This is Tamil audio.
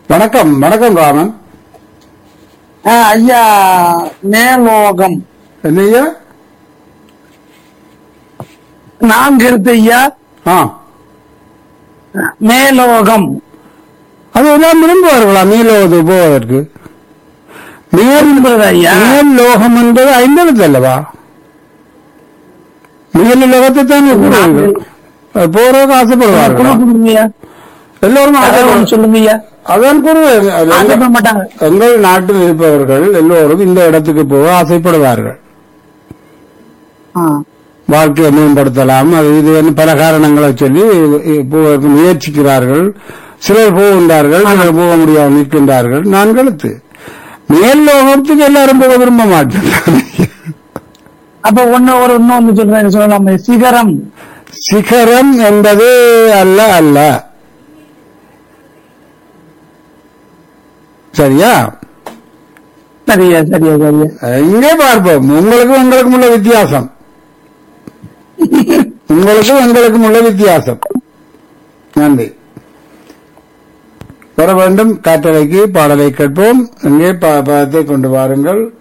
வணக்கம் வணக்கம் ராமன் ஆ, ஐயா மேலோகம் என்னையா நான் கருத்து ஐயா ஆ மேலோகம் அது எல்லாம் விரும்புவார்களா மீளவது போவதற்கு மேல் என்பது ஐயா மேல் லோகம் என்பது ஐந்தெழுத்து அல்லவா மேல் லோகத்தை தான் கூறுவார்கள் அது போறதுக்கு ஆசைப்படுவார்கள் கொடுக்குறீங்க ஐயா எல்லோரும் அதை ஆசைப்படுவார்கள் ஒண்ணு சொல்லுங்க ஐயா அதான் கூறுவேன் அது எங்க- ஆசைப்பட மாட்டாங்க எங்கள் நாட்டில் இருப்பவர்கள் எல்லோரும் இந்த இடத்துக்கு போக ஆசைப்படுவார்கள் ஆ. வாழ்க்கையை மேம்படுத்தலாம் அது இது என்று பல காரணங்களை சொல்லி போவதற்கு முயற்சிக்கிறார்கள் சிலர் போகின்றார்கள் சிலர் போக முடியாமல் நிற்கின்றார்கள் நான் கழுத்து மேல் லோகத்துக்கு எல்லாரும் போக விரும்ப மாட்டேன் அப்ப ஒண்ணு ஒரு இன்னொன்னு சொல்றேன் சொல்லலாமே சிகரம் சிகரம் என்பது அல்ல அல்ல சரியா சரியா சரியா சரியா இங்கே பார்ப்போம் உங்களுக்கும் எங்களுக்கும் உள்ள வித்தியாசம் உங்களுக்கும் எங்களுக்கும் உள்ள வித்தியாசம் நன்றி வர வேண்டும் காற்றலைக்கு பாடலை கேட்போம் இங்கே ப- பதத்தை கொண்டு வாருங்கள்